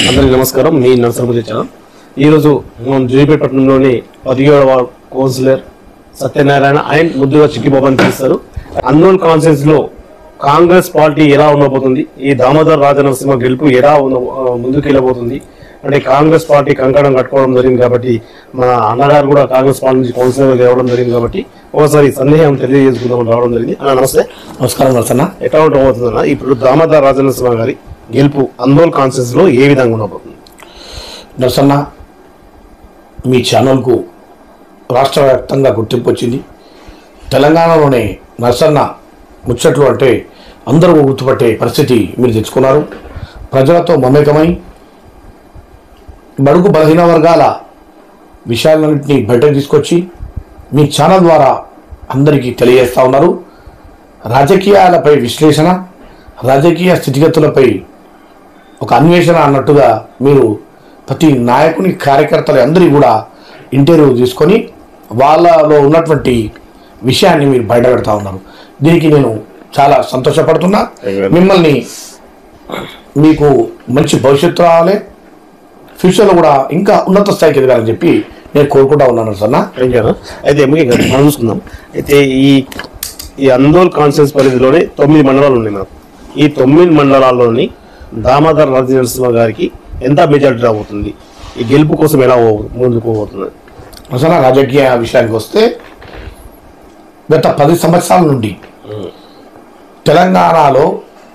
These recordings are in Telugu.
అందరికీ నమస్కారం మీ నరసరపతి ఛానల్ ఈరోజు మనం జూపేటపట్నంలోని పదిహేడవ కౌన్సిలర్ సత్యనారాయణ అండ్ ముద్దుగా చిక్కిబాబుని పిలుస్తారు అన్నోన్ కాన్ఫరెన్స్ లో కాంగ్రెస్ పార్టీ ఎలా ఉండబోతుంది ఈ దామోదర్ రాజనరసింహ గెలుపు ఎలా ఉన్న ముందుకు వెళ్ళబోతుంది అంటే కాంగ్రెస్ పార్టీ కంకణం కట్టుకోవడం జరిగింది కాబట్టి మన అన్నగారు కూడా కాంగ్రెస్ పార్టీ నుంచి కౌన్సిలర్ గెలవడం జరిగింది కాబట్టి ఒకసారి సందేహం తెలియజేసుకుందాం రావడం జరిగింది అన్న నమస్తే నమస్కారం నరసన్న ఎట్లా ఉండబోతుందన్న ఇప్పుడు దామోదర్ రాజనరసింహ గారి గెలుపు అందోల్ కాన్ఫరెన్స్ లో ఏ విధంగా ఉండబోతుంది నరసన్న మీ ఛానల్కు రాష్ట్ర వ్యాప్తంగా గుర్తింపు వచ్చింది తెలంగాణలోనే నరసన్న ముచ్చట్లు అంటే అందరూ గుర్తుపట్టే పరిస్థితి మీరు తెచ్చుకున్నారు ప్రజలతో మమేకమై బడుగు బలహీన వర్గాల విషయాలన్నింటినీ బయటకు తీసుకొచ్చి మీ ఛానల్ ద్వారా అందరికీ తెలియజేస్తా ఉన్నారు రాజకీయాలపై విశ్లేషణ రాజకీయ స్థితిగతులపై ఒక అన్వేషణ అన్నట్టుగా మీరు ప్రతి నాయకుని కార్యకర్తలు అందరి కూడా ఇంటర్వ్యూ తీసుకొని వాళ్ళలో ఉన్నటువంటి విషయాన్ని మీరు బయట పెడతా ఉన్నారు దీనికి నేను చాలా సంతోషపడుతున్నా మిమ్మల్ని మీకు మంచి భవిష్యత్తు రావాలి ఫ్యూచర్లో కూడా ఇంకా ఉన్నత స్థాయికి ఎదగాలని చెప్పి నేను కోరుకుంటా ఉన్నాను సన్న థ్యాంక్ అయితే ముఖ్యంగా మనం చూసుకుందాం అయితే ఈ ఈ అందోల్ కాన్ఫరెన్స్ పరిధిలోనే తొమ్మిది మండలాలు ఉన్నాయి మనకు ఈ తొమ్మిది మండలాల్లోని దామోదర్ రాజనరసింహ గారికి ఎంత మెజారిటీ రాబోతుంది ఈ గెలుపు కోసం ఎలా పో- ముందుకు పోబోతుంది అసలు రాజకీయ విషయానికి వస్తే గత పది సంవత్సరాల నుండి తెలంగాణలో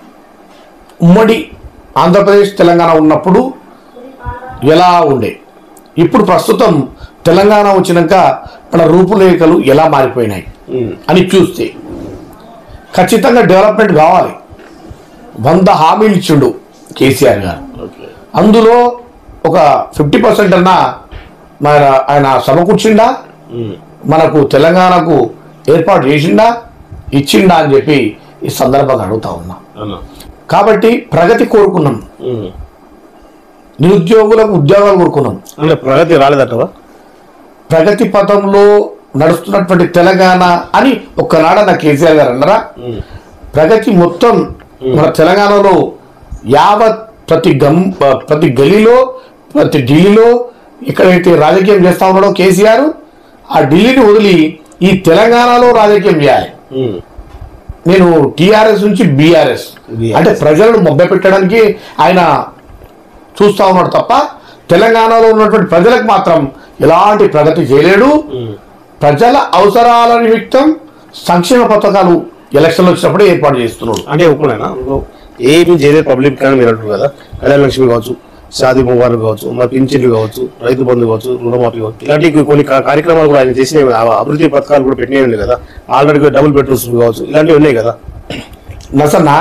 ఉమ్మడి ఆంధ్రప్రదేశ్ తెలంగాణ ఉన్నప్పుడు ఎలా ఉండే ఇప్పుడు ప్రస్తుతం తెలంగాణ వచ్చినాక మన రూపురేఖలు ఎలా మారిపోయినాయి ఉమ్, అని చూస్తే ఖచ్చితంగా డెవలప్మెంట్ కావాలి వంద హామీలు ఇచ్చిండు కేసీఆర్ గారు ఓకే అందులో ఒక ఫిఫ్టీ పర్సెంట్ అన్నా మన ఆయన సమకూర్చిండా ఉమ్, మనకు తెలంగాణకు ఏర్పాటు చేసిండా ఇచ్చిండా అని చెప్పి ఈ సందర్భంగా అడుగుతా ఉన్నా అన్న కాబట్టి ప్రగతి కోరుకున్నాం ఉమ్. నిరుద్యోగులకు ఉద్యోగాలు కోరుకున్నాం అంటే ప్రగతి రాలేదటవా ప్రగతి పథంలో నడుస్తున్నటువంటి తెలంగాణ అని ఒక్కనాడ నా కేసీఆర్ గారు అన్నారా ఉమ్, ప్రగతి మొత్తం మన తెలంగాణలో యావత్ ప్రతి గమ్ ప్రతి గలీలో ప్రతి ఢిల్లీలో ఎక్కడైతే రాజకీయం చేస్తా ఉన్నాడో కేసీఆర్ ఆ ఢిల్లీని వదిలి ఈ తెలంగాణలో రాజకీయం చేయాలి ఉమ్, నేను టిఆర్ఎస్ నుంచి బీఆర్ఎస్ BRS. అంటే ప్రజలను మొబ్బ పెట్టడానికి ఆయన చూస్తా ఉన్నాడు తప్ప తెలంగాణలో ఉన్నటువంటి ప్రజలకు మాత్రం ఎలాంటి ప్రగతి చేయలేడు ఉమ్. ప్రజల అవసరాల నిమిత్తం సంక్షేమ పథకాలు ఎలక్షన్లు వచ్చినప్పుడే ఏర్పాటు చేస్తున్నాడు అంటే ఒప్పుడైనా ఏమి చేయలేదు పబ్లిక్ కానీ మీరు అంటారు కదా కళ్యాణ లక్ష్మి కావచ్చు షాదీ ముబారక్ కావచ్చు మరి పింఛన్లు కావచ్చు రైతు బంధు కావచ్చు రుణమాఫీ కావచ్చు ఇలాంటి కొన్ని కా- కార్యక్రమాలు కూడా ఆయన చేసిన అభివృద్ధి పథకాలు కూడా పెట్టినవి ఉన్నాయి కదా ఆల్రెడీ డబుల్ బెడ్రూమ్స్ కావచ్చు ఇలాంటివి ఉన్నాయి కదా నసన్న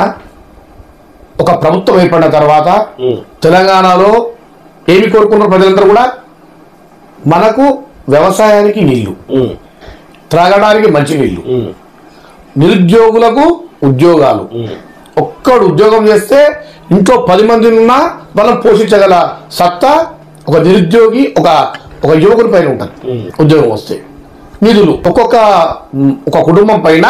ఒక ప్రభుత్వం ఏర్పడిన తర్వాత ఉమ్, తెలంగాణలో ఏమి కోరుకున్నారు ప్రజలందరూ కూడా మనకు వ్యవసాయానికి నీళ్లు ఉమ్, త్రాగడానికి మంచి నీళ్లు ఉమ్, నిరుద్యోగులకు ఉద్యోగాలు ఉమ్, ఒక్కడు ఉద్యోగం చేస్తే ఇంట్లో పది మంది ఉన్నా మనం పోషించగల సత్తా ఒక నిరుద్యోగి ఒక ఒక యువకుడి పైన ఉంటుంది ఉమ్. ఉద్యోగం వస్తే నిధులు ఒక్కొక్క మ్, ఒక కుటుంబం పైన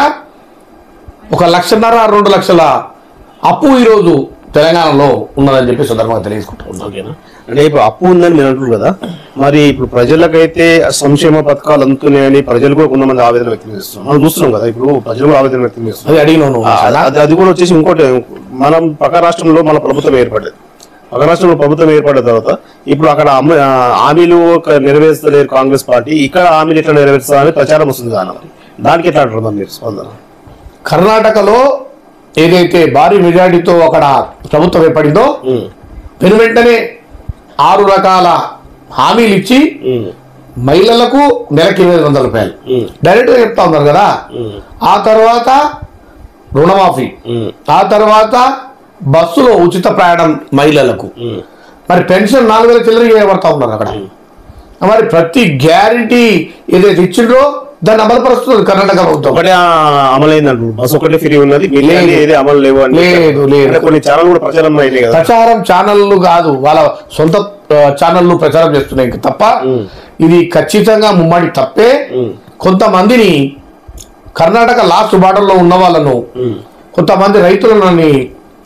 ఒక లక్షన్నర రెండు లక్షల అప్పు ఈరోజు తెలంగాణలో ఉన్నదని చెప్పి సందర్భంగా తెలియజేసుకుంటున్నాను ఓకేనా అంటే ఇప్పుడు అప్పు ఉందని మీరు అంటారు కదా మరి ఇప్పుడు ప్రజలకైతే సంక్షేమ పథకాలు అందుతున్నాయని ప్రజలు కూడా కొంతమంది ఆవేదన వ్యక్తం చేస్తున్నారు మనం చూస్తున్నాం కదా ఇప్పుడు ప్రజలు కూడా ఆవేదన వ్యక్తం చేస్తున్నారు అది అడిగినాను ఆ, అది అది కూడా వచ్చేసి ఇంకోటి మనం పక్క రాష్ట్రంలో మన ప్రభుత్వం ఏర్పడ్డది పక్క రాష్ట్రంలో ప్రభుత్వం ఏర్పడిన తర్వాత ఇప్పుడు అక్కడ అమ్మ- ఆ, హామీలు ఒక నెరవేర్చలేరు కాంగ్రెస్ పార్టీ ఇక్కడ హామీలు ఎట్లా నెరవేరుస్తారని ప్రచారం వస్తుంది కాన మరి దానికి ఎట్లా అంటారు మీరు స్పందన కర్ణాటకలో ఏదైతే భారీ మెజారిటీతో అక్కడ ప్రభుత్వం ఏర్పడిందో ఉమ్, వెను వెంటనే ఆరు రకాల హామీలు ఇచ్చి ఉమ్, మహిళలకు నెలకి ఇరవై ఐదు వందల రూపాయలు ఉమ్, డైరెక్ట్గా చెప్తా ఉన్నారు కదా ఉమ్, ఆ తర్వాత రుణమాఫీ ఉమ్, ఆ తర్వాత బస్సులో ఉచిత ప్రయాణం మహిళలకు ఉమ్. మరి పెన్షన్ నాలుగు వేల చిల్లర చేయబడతా ఉన్నారు అక్కడ మరి ప్రతి గ్యారంటీ ఏదైతే ఇచ్చిండ్రో దాన్ని అమలుపరుస్తుంది కర్ణాటక ప్రభుత్వం ఒకటే ఆ, అమలైంది అంటారు బస్ ఒకటే ఫ్రీ ఉన్నది మిగతా లేదు. ఏది అమలు లేవు అని లేదు, లేదు. అంటే కొన్ని ఛానల్ కూడా ప్రచారం అయినాయి కదా ప్రచారం ఛానళ్ళు కాదు వాళ్ళ సొంత ఆ, ఛానళ్ళు ప్రచారం చేస్తున్నాయి ఇంక తప్ప ఉమ్. ఇది ఖచ్చితంగా ముమ్మడి తప్పే ఉమ్, కొంతమందిని కర్ణాటక లాస్ట్ బార్డర్లో ఉన్న వాళ్ళను ఉమ్, కొంతమంది రైతులని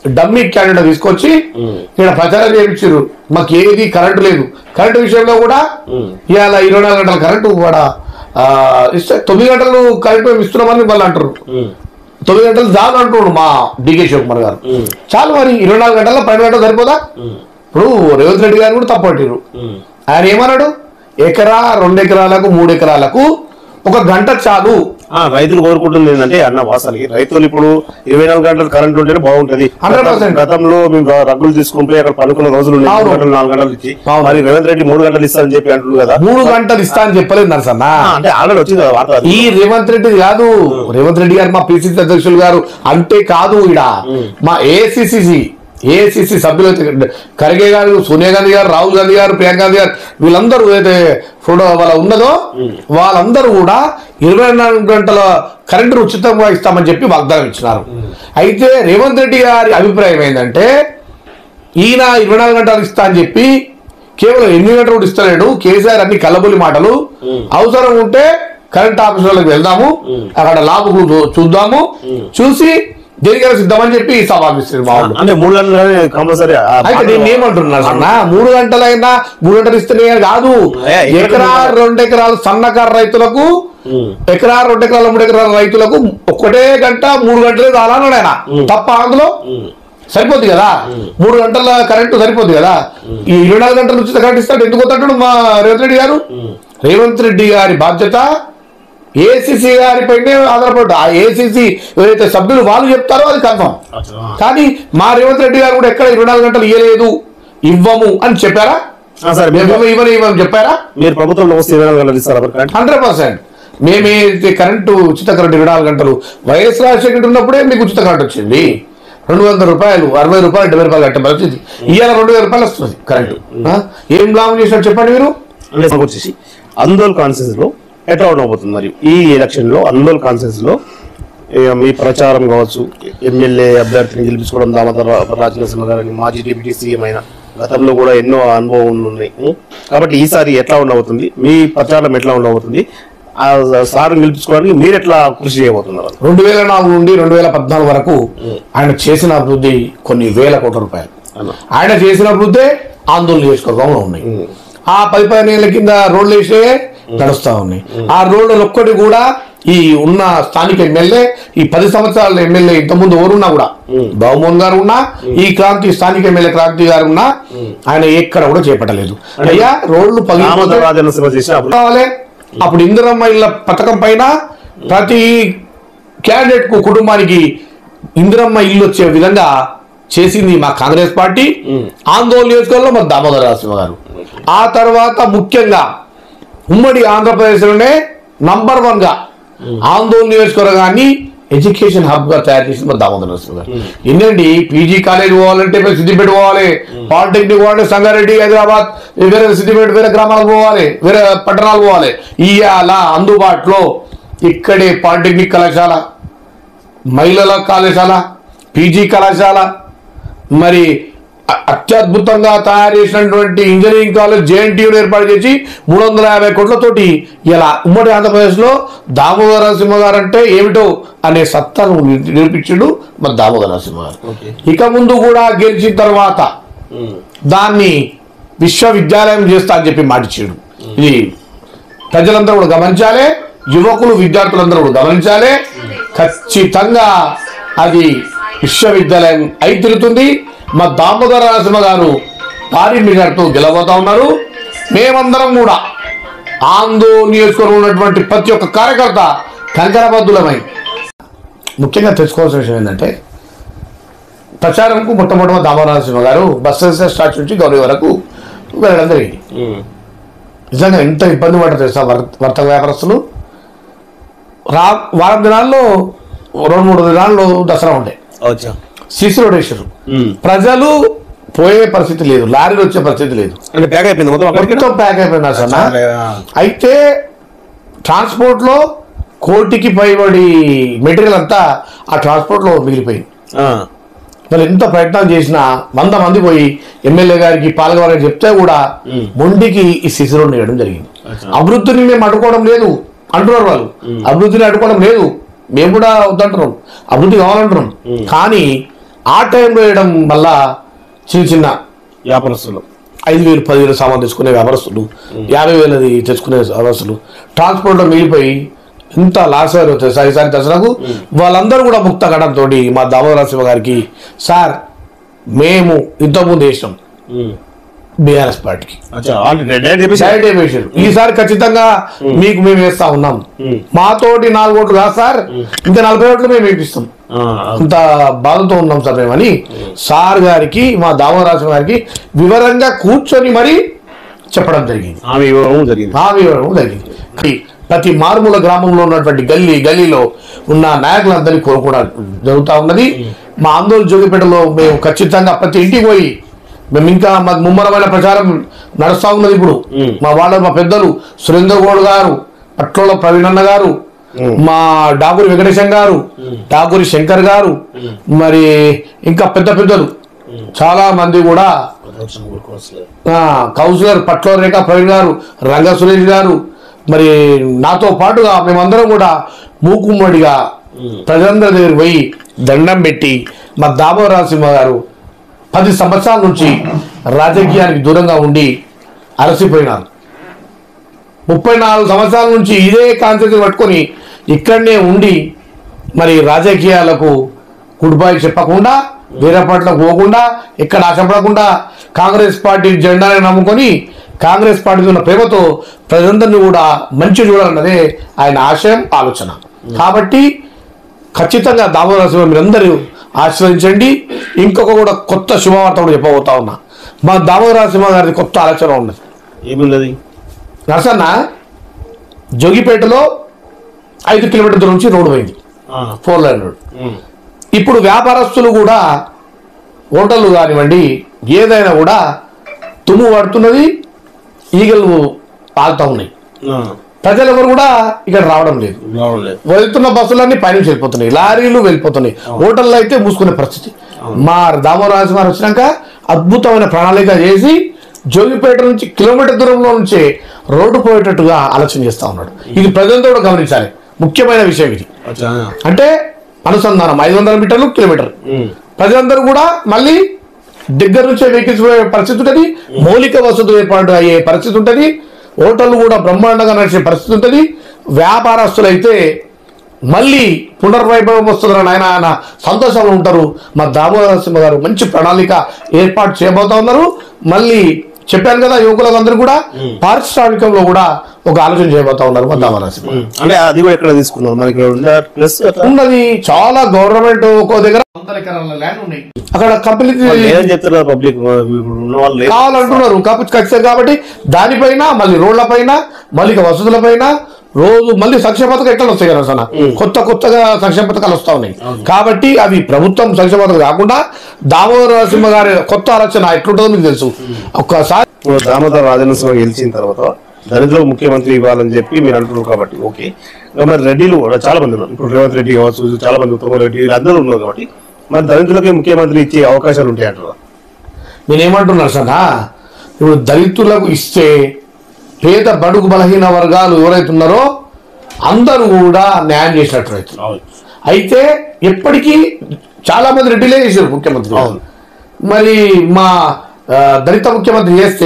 డమ్మీ క్యాండిడేట్ తీసుకొచ్చి ఇక్కడ ప్రచారం చేయించారు మాకు ఏది కరెంటు లేదు కరెంటు విషయంలో కూడా ఇవాళ ఇరవై నాలుగు గంటల కరెంటు కూడా ఆ, ఇస్తే తొమ్మిది గంటలు కరెంటు మేము ఇస్తున్నామని వాళ్ళు అంటారు తొమ్మిది గంటలు చాలు అంటున్నాడు మా డికే శివకుమార్ గారు చాలు మరి ఇరవై నాలుగు గంటల్లో పన్నెండు గంటలు సరిపోదా ఇప్పుడు రేవంత్ రెడ్డి గారు కూడా తప్పట్టిరు ఆయన ఏమన్నాడు ఎకరా రెండు ఎకరాలకు మూడు ఎకరాలకు ఒక గంట చాలు ఆ, రైతులు కోరుకుంటుంది ఏంటంటే అన్న వాసాలకి రైతులు ఇప్పుడు ఇరవై నాలుగు గంటలు కరెంట్ ఉంటేనే బాగుంటది 100%. గతంలో మేము రగ్గులు తీసుకుంటే అక్కడ పనుకున్న రోజులు ఉన్నాయి. అవును. మూడు గంటలు నాలుగు గంటలు ఇచ్చి అవును. మరి రేవంత్ రెడ్డి మూడు గంటలు ఇస్తారని చెప్పి అంటున్నారు కదా మూడు గంటలు ఇస్తా అని చెప్పలేదు నరసన్న ఆ, అంటే ఆల్రెడీ వచ్చింది కదా వార్త అది. ఈ రేవంత్ రెడ్డి కాదు రేవంత్ రెడ్డి గారు మా పిసిసి అధ్యక్షులు గారు అంటే కాదు ఈడ మా ఏఐసిసి ఏఐసిసి సభ్యులు అయితే ఖర్గే గారు సోనియా గాంధీ గారు రాహుల్ గాంధీ గారు ప్రియాంక గాంధీ గారు వీళ్ళందరూ ఏదైతే ఫోటో వాళ్ళ ఉన్నదో వాళ్ళందరూ కూడా ఇరవై నాలుగు గంటల కరెంటు ఉచితంగా ఇస్తామని చెప్పి వాగ్దానం ఇచ్చినారు అయితే రేవంత్ రెడ్డి గారి అభిప్రాయం ఏంటంటే ఈయన ఇరవై నాలుగు గంటలు ఇస్తా అని చెప్పి కేవలం ఎనిమిది గంటలు కూడా ఇస్తలేడు కేసీఆర్ అన్ని కల్లబొలి మాటలు అవసరం ఉంటే కరెంట్ ఆఫీసులకు వెళ్దాము అక్కడ లాభకులు చూ- చూద్దాము చూసి దేనికైనా సిద్ధమని చెప్పి సభాపిస్తారు మా వాళ్ళు అంటే మూడు గంటలు కంపల్సరీ అయితే నేను ఏమంటున్నాను అన్న మూడు గంటలైనా మూడు గంటలు ఇస్తేనే కాదు ఏ, ఇక్కడ ఎకరా రెండు ఎకరాలు సన్నకారు రైతులకు ఎకరా రెండు ఎకరాల మూడు ఎకరాల రైతులకు ఒక్కటే గంట మూడు గంటలే చాలన్నాడు ఆయన తప్ప అందులో సరిపోద్ది కదా మూడు గంటల కరెంటు సరిపోద్ది కదా ఈ ఇరవై నాలుగు గంటల నుంచి కరెంట్ ఇస్తాడు ఎందుకు వస్తాడు మా రేవంత్ రెడ్డి గారు రేవంత్ రెడ్డి గారి బాధ్యత ఏసీసీ గారిపైనే ఆధారపడ్డా ఆ ఏసీసీ ఏదైతే సభ్యులు వాళ్ళు చెప్తారో అది కన్ఫర్మ్ కానీ మా రేవంత్ రెడ్డి గారు కూడా ఎక్కడ ఇరవై నాలుగు గంటలు ఇవ్వలేదు ఇవ్వము అని చెప్పారా సరే మేము ఇవ్వ- ఇవ్వని ఇవ్వని చెప్పారా మీరు ప్రభుత్వంలో వస్తే ఇరవై నాలుగు గంటలు ఇస్తారా మరి కరెంట్ హండ్రెడ్ పర్సెంట్ మేమైతే కరెంటు ఉచిత కరెంటు ఇరవై నాలుగు గంటలు వైఎస్ రాజశేఖర్ ఉన్నప్పుడే మీకు ఉచిత కరెంట్ వచ్చింది రెండు వందల రూపాయలు అరవై రూపాయలు డెబ్బై రూపాయలు కట్టే పరిస్థితి ఇవాళ రెండు వేల రూపాయలు వస్తుంది కరెంటు ఆ? ఏం లాభం చేసినట్టు చెప్పండి మీరు అంటే మనకు వచ్చేసి అందోల్ కాన్సెన్స్ లో ఎట్లా ఉండబోతుంది మరి ఈ ఎలక్షన్ లో అందోల్ కాన్సెన్స్ లో ఏ, మీ ప్రచారం కావచ్చు ఎమ్మెల్యే అభ్యర్థిని గెలిపించుకోవడం దామోదర రాజనరసింహ గారిని మాజీ డిప్యూటీ సీఎం అయిన గతంలో కూడా ఎన్నో అనుభవం ఉన్నాయి ఉం? కాబట్టి ఈసారి ఎట్లా ఉండబోతుంది మీ ప్రచారం ఎట్లా ఉండబోతుంది ఆ సార్ గెలిపించుకోవడానికి మీరు ఎట్లా కృషి చేయబోతున్నారు రెండు వేల నాలుగు నుండి రెండు వేల పద్నాలుగు వరకు ఆయన చేసిన అభివృద్ధి కొన్ని వేల కోట్ల రూపాయలు అన్న. ఆయన చేసిన అభివృద్ధి ఆందోళన నియోజకవర్గంలో ఉన్నాయి ఆ పది పదిహేను ఏళ్ళ కింద రోడ్లు వేసే నడుస్తా ఉన్నాయి ఆ రోడ్లు ఒక్కటి కూడా ఈ ఉన్న స్థానిక ఎమ్మెల్యే ఈ పది సంవత్సరాల ఎమ్మెల్యే ఇంతకుముందు ఎవరున్నా కూడా బహుమోహన్ గారు ఉన్నా ఈ క్రాంతి స్థానిక ఎమ్మెల్యే క్రాంతి గారు ఉన్నా ఆయన ఎక్కడ కూడా చేపట్టలేదు అయ్యా రోడ్లు దామోదర పగిలిపోతే రాజనరసింహ చేసిన అభివృద్ధి కావాలి అప్పుడు ఇందిరమ్మ ఇళ్ళ పథకం పైన ప్రతి క్యాండిడేట్ కు కుటుంబానికి ఇందిరమ్మ ఇల్లు వచ్చే విధంగా చేసింది మా కాంగ్రెస్ పార్టీ ఆందోళన నియోజకవర్గంలో మా దామోదర నరసింహ గారు ఆ తర్వాత ముఖ్యంగా ఉమ్మడి ఆంధ్రప్రదేశ్లోనే నంబర్ వన్ గా ఆందోళన నియోజకవర్గాన్ని ఎడ్యుకేషన్ హబ్ గా తయారు చేసింది మా దామోదర నరసింహ గారు ఏంటండి పీజీ కాలేజ్ పోవాలంటే మేము సిద్దిపేట పోవాలి పాలిటెక్నిక్ పోవాలంటే సంగారెడ్డి హైదరాబాద్ వేరే సిద్దిపేట వేరే గ్రామాలకు పోవాలి వేరే పట్టణాలు పోవాలి ఇవాళ అందుబాటులో ఇక్కడే పాలిటెక్నిక్ కళాశాల మహిళల కళాశాల పీజీ కళాశాల మరి అ- అత్యద్భుతంగా తయారు చేసినటువంటి ఇంజనీరింగ్ కాలేజ్ జేఎన్టీయూని ఏర్పాటు చేసి మూడు వందల యాభై కోట్లతోటి ఇలా ఉమ్మడి ఆంధ్రప్రదేశ్లో దామోదర నరసింహ గారు అంటే ఏమిటో అనే సత్తాను ని- నిరూపించాడు మన దామోదర నరసింహ గారు ఇక ముందు కూడా గెలిచిన తర్వాత దాన్ని విశ్వవిద్యాలయం చేస్తా అని చెప్పి మాటిచ్చాడు ఇది ప్రజలందరూ కూడా గమనించాలి యువకులు విద్యార్థులందరూ కూడా గమనించాలి ఖచ్చితంగా అది విశ్వవిద్యాలయం అయి తిరుగుతుంది మా దామోదర నరసింహ గారు భారీ మెజార్టీతో గెలవబోతా ఉన్నారు మేమందరం కూడా ఆందో నియోజకవర్గంలో ఉన్నటువంటి ప్రతి ఒక్క కార్యకర్త కంకరబద్దులమై ముఖ్యంగా తెలుసుకోవాల్సిన విషయం ఏంటంటే ప్రచారంకు మొట్టమొదటి దామోదర నరసింహ గారు బస్ స్టార్ట్ నుంచి గౌరవ వరకు వెళ్ళడం జరిగింది నిజంగా ఎంత ఇబ్బంది పడ్డారు తెలుసా వర్- వర్తక వ్యాపారస్తులు రా వారం దినాల్లో రెండు మూడు దినాల్లో దసరా ఉండే అచ్చా సిసి రోడ్ వేసారు ప్రజలు పోయే పరిస్థితి లేదు లారీలు వచ్చే పరిస్థితి లేదు అంటే ప్యాక్ అయిపోయింది మొత్తం అక్కడికి మొత్తం ప్యాక్ అయిపోయింది అసలు అయితే ట్రాన్స్పోర్ట్ లో కోటికి పైబడి మెటీరియల్ అంతా ఆ ట్రాన్స్పోర్ట్ లో మిగిలిపోయింది ఆ. మరి ఎంత ప్రయత్నం చేసినా వంద మంది పోయి ఎమ్మెల్యే గారికి పాల్గొనాలని చెప్తే కూడా మొండికి ఈ శిశురు వేయడం జరిగింది అభివృద్ధిని మేము అడ్డుకోవడం లేదు అంటున్నారు వాళ్ళు అభివృద్ధిని అడ్డుకోవడం లేదు మేము కూడా వద్దంటున్నాం అభివృద్ధి కావాలంటున్నాం కానీ ఆ టైంలో వేయడం వల్ల చిన్న చిన్న వ్యాపారస్తులు ఐదు వేలు పదివేలు సామాన్ తెచ్చుకునే వ్యాపారస్తులు యాభై వేలది తెచ్చుకునే వ్యాపారస్తులు ట్రాన్స్పోర్ట్లో మిగిలిపోయి ఎంత లాస్ అయ్యారు తెలుసా ఈసారి దసరాకు వాళ్ళందరూ కూడా ముక్త కడంతో మా దామోదర శివ గారికి సార్ మేము ఇంతకుముందు వేసినాం బీఆర్ఎస్ పార్టీకి అచ్చా వాళ్ళు డైరెక్ట్ చెప్పేసి డైరెక్ట్ వేసారు ఈసారి ఖచ్చితంగా మీకు మేము వేస్తా ఉన్నాం మ్మ్. మాతోటి నాలుగు ఓట్లు కాదు సార్ ఇంకా నలభై ఓట్లు మేము వేపిస్తాం ఆ, అంత బాధతో ఉన్నాం సార్ మేమని సార్ గారికి మా దామోదరాజు గారికి వివరంగా కూర్చొని మరి చెప్పడం జరిగింది ఆమె ఇవ్వడం జరిగింది ఆ వివరం జరిగింది ఈ ప్రతి మారుమూల గ్రామంలో ఉన్నటువంటి గల్లీ గల్లీలో ఉన్న నాయకులందరినీ కోరుకోవడం జరుగుతూ ఉన్నది మా ఆందోళన జోగిపేటలో మేము ఖచ్చితంగా ప్రతి ఇంటికి పోయి మేము ఇంకా మాకు ముమ్మరమైన ప్రచారం నడుస్తూ ఉన్నది ఇప్పుడు మ్మ్. మా వాళ్ళ మా పెద్దలు సురేంద్ర గౌడ్ గారు పట్లోల ప్రవీణన్న గారు మా డాగురి వెంకటేశం గారు డాగురి శంకర్ గారు మరి ఇంకా పెద్ద పెద్దలు చాలా మంది కూడా ఆ, కౌన్సిలర్ పట్ల రేఖ ప్రవీణ్ గారు రంగ సురేష్ గారు మరి నాతో పాటుగా మేమందరం కూడా మూకుమ్మడిగా ప్రజలందరి దగ్గర పోయి దండం పెట్టి మా దామోదరాసింహ గారు పది సంవత్సరాల నుంచి రాజకీయానికి దూరంగా ఉండి అలసిపోయినారు ముప్పై నాలుగు సంవత్సరాల నుంచి ఇదే కాన్సెప్ట్ పట్టుకొని ఇక్కడనే ఉండి మరి రాజకీయాలకు గుడ్ బై చెప్పకుండా వేరే పార్టీలకు పోకుండా ఇక్కడ ఆశపడకుండా కాంగ్రెస్ పార్టీ జెండాని నమ్ముకొని కాంగ్రెస్ పార్టీ ఉన్న ప్రేమతో ప్రజలందరినీ కూడా మంచి చూడాలన్నదే ఆయన ఆశయం ఆలోచన కాబట్టి ఖచ్చితంగా దామోదర మీరందరూ ఆశ్రయించండి ఇంకొక కూడా కొత్త శుభవార్త కూడా చెప్పబోతా ఉన్నా మా దామోదర సింహ గారిది కొత్త ఆలోచన ఉన్నది ఏమున్నది నరసన్న జోగిపేటలో ఐదు కిలోమీటర్ల దూరం నుంచి రోడ్డు పోయింది ఆ, ఫోర్ లైన్ రోడ్ ఉమ్, ఇప్పుడు వ్యాపారస్తులు కూడా హోటళ్ళు కానివ్వండి ఏదైనా కూడా తుమ్ము పడుతున్నది ఈగలు ఆగుతూ ఉన్నాయి ఆ, ప్రజలెవరు కూడా ఇక్కడ రావడం లేదు రావడం లేదు వెళ్తున్న బస్సులన్నీ పైనుంచి వెళ్ళిపోతున్నాయి లారీలు వెళ్ళిపోతున్నాయి హోటల్లో అయితే మూసుకునే పరిస్థితి మా దామోరాజు గారు వచ్చినాక అద్భుతమైన ప్రణాళిక చేసి జోగిపేట నుంచి కిలోమీటర్ దూరంలో నుంచే రోడ్డు పోయేటట్టుగా ఆలోచన చేస్తా ఉన్నాడు ఇది ప్రజలతో కూడా గమనించాలి ముఖ్యమైన విషయం ఇది అచ్చా అంటే అనుసంధానం ఐదు వందల మీటర్లు కిలోమీటర్ ఉమ్, ప్రజలందరూ కూడా మళ్ళీ దగ్గర నుంచే వెహికల్స్ పోయే పరిస్థితి ఉంటుంది మౌలిక వసతులు ఏర్పాటు అయ్యే పరిస్థితి ఉంటుంది హోటళ్ళు కూడా బ్రహ్మాండంగా నడిచే పరిస్థితి ఉంటుంది వ్యాపారస్తులు అయితే మళ్ళీ పునర్వైభవం వస్తుందని ఆయన ఆయన సంతోషంలో ఉంటారు మా దామోదర సింహ గారు మంచి ప్రణాళిక ఏర్పాటు చేయబోతా ఉన్నారు మళ్ళీ చెప్పాను కదా యువకులందరూ కూడా పారిశ్రామికంలో కూడా ఒక ఆలోచన చేయబోతా ఉన్నారు మా దామోదర సింహ ఉమ్. అంటే అది కూడా ఎక్కడ తీసుకున్నాం మనకి ఇక్కడ ఉందా ప్లస్ అట్లా ఉన్నది చాలా గవర్నమెంట్ ఒక్కో దగ్గర వందల ఎకరాల ల్యాండ్ ఉన్నాయి అక్కడ కంపెనీకి వాళ్ళు లేదని చెప్తారు కదా పబ్లిక్ ఇప్పుడు ఉన్న వాళ్ళు లేదు కావాలంటున్నారు కాబట్టి ఖచ్చితంగా కాబట్టి దానిపైన మళ్ళీ రోడ్ల పైన మౌలిక వసతుల పైన రోజు మళ్ళీ సంక్షేమ పథకం ఎట్లా వస్తాయి కదా సన కొత్త కొత్తగా సంక్షేమ పథకాలు వస్తా ఉన్నాయి కాబట్టి అవి ప్రభుత్వం సంక్షేమ పథకం కాకుండా దామోదర నరసింహ గారి కొత్త ఆలోచన ఎట్లుంటుందో మీకు తెలుసు ఒక్కసారి ఇప్పుడు దామోదర్ రాజేంద్ర స్వామి గెలిచిన తర్వాత దళితులకు ముఖ్యమంత్రి ఇవ్వాలని చెప్పి మీరు అంటున్నారు కాబట్టి ఓకే ఇంకా మరి రెడ్డిలు కూడా చాలా మంది ఉన్నారు ఇప్పుడు రేవంత్ రెడ్డి కావచ్చు చాలా మంది ఉత్తమ రెడ్డి వీళ్ళందరూ ఉన్నారు కాబట్టి మరి దళితులకే ముఖ్యమంత్రి ఇచ్చే అవకాశాలు ఉంటాయి అంటారు నేనేమంటున్నాను సనా ఇప్పుడు దళితులకు ఇస్తే పేద బడుగు బలహీన వర్గాలు ఎవరైతే ఉన్నారో అందరూ కూడా న్యాయం చేసినట్టు అవుతుంది అయితే ఎప్పటికీ చాలా మంది రెడ్డిలే చేశారు ముఖ్యమంత్రి అవును. మరి మా ఆ, దళిత ముఖ్యమంత్రి చేస్తే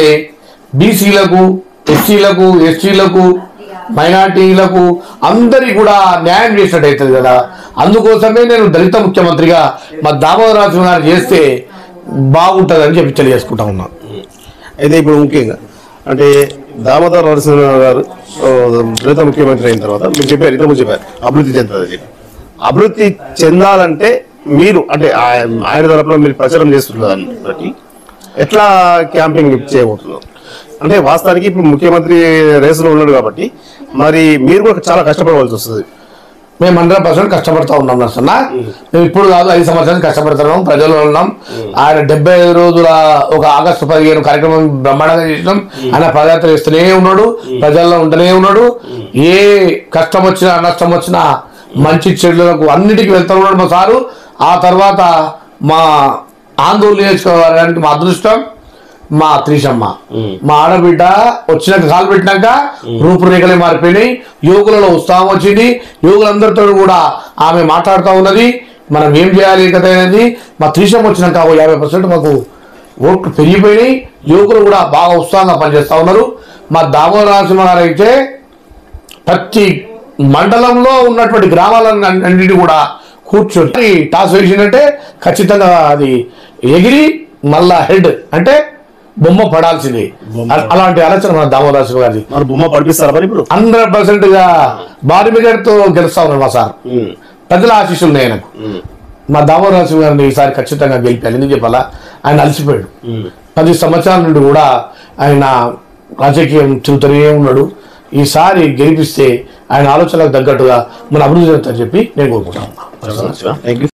బీసీలకు ఎస్సీలకు ఎస్టీలకు మైనార్టీలకు అందరి కూడా న్యాయం చేసినట్టు అవుతుంది కదా అందుకోసమే నేను దళిత ముఖ్యమంత్రిగా మా దామోదరాజు గారు చేస్తే బాగుంటుందని చెప్పి తెలియజేసుకుంటా ఉన్నా అయితే ఇప్పుడు ముఖ్యంగా అంటే దామోదర్ నరసింహ గారు ఆ, దళిత ముఖ్యమంత్రి అయిన తర్వాత మీరు చెప్పారు ఇంతకుముందు చెప్పారు అభివృద్ధి చెందుతుంది చెప్పి అభివృద్ధి చెందాలంటే మీరు అంటే ఆయన ఆయన తరపున మీరు ప్రచారం చేస్తున్న దాన్ని బట్టి ఎట్లా క్యాంపింగ్ చేయబోతున్నారు అంటే వాస్తవానికి ఇప్పుడు ముఖ్యమంత్రి రేసులో ఉన్నాడు కాబట్టి మరి మీరు కూడా చాలా కష్టపడవలసి వస్తుంది మేము హండ్రెడ్ పర్సెంట్ కష్టపడతా ఉన్నాం నరసన్న మేము ఇప్పుడు కాదు ఐదు సంవత్సరాలు కష్టపడుతున్నాం ప్రజల్లో ఉన్నాం ఆయన డెబ్బై ఐదు రోజుల ఒక ఆగస్టు పదిహేను కార్యక్రమం బ్రహ్మాండంగా చేసినాం ఆయన పదయాత్ర చేస్తూనే ఉన్నాడు ప్రజల్లో ఉంటూనే ఉన్నాడు ఏ కష్టం వచ్చినా నష్టం వచ్చినా మంచి చెడులకు అన్నిటికీ వెళ్తూ ఉన్నాడు మా సారు ఆ తర్వాత మా ఆందోళన నియోజకవర్గానికి మా అదృష్టం మా త్రిషమ్మ మా ఆడబిడ్డ వచ్చినాక కాలు పెట్టినాక రూపురేఖలే మారిపోయినాయి యువకులలో ఉత్సాహం వచ్చింది యువకులందరితో కూడా ఆమె మాట్లాడుతూ ఉన్నది మనం ఏం చేయాలి కథ అనేది మా త్రిశం వచ్చినాక ఓ యాభై పర్సెంట్ మాకు ఓట్లు పెరిగిపోయినాయి యువకులు కూడా బాగా ఉత్సాహంగా పనిచేస్తా ఉన్నారు మా దామోదర నరసింహ గారు అయితే ప్రతి మండలంలో ఉన్నటువంటి గ్రామాలన్నింటినీ కూడా కూర్చొని టాస్ వేసిందంటే ఖచ్చితంగా అది ఎగిరి మళ్ళా హెడ్ అంటే బొమ్మ పడాల్సింది బొమ్మ. అ- అలాంటి ఆలోచన మన దామోదర నరసింహ గారిది మరి బొమ్మ పడిపిస్తారా మరి ఇప్పుడు హండ్రెడ్ పర్సెంట్ గా భారీ మెజార్టీతో గెలుస్తా ఉన్నారు మా సార్ ఉమ్, ప్రజల ఆశీస్సులు ఉన్నాయి ఆయనకు ఉమ్, మా దామోదర నరసింహ గారిని ఈసారి ఖచ్చితంగా గెలిపాలి ఎందుకు చెప్పాలా ఆయన అలసిపోయాడు ఉమ్. పది సంవత్సరాల నుండి కూడా ఆయన రాజకీయం తిరుగుతూనే ఉన్నాడు ఈసారి గెలిపిస్తే ఆయన ఆలోచనలకు తగ్గట్టుగా మన అభివృద్ధి చెందుతారని చెప్పి నేను కోరుకుంటాను థ్యాంక్ యూ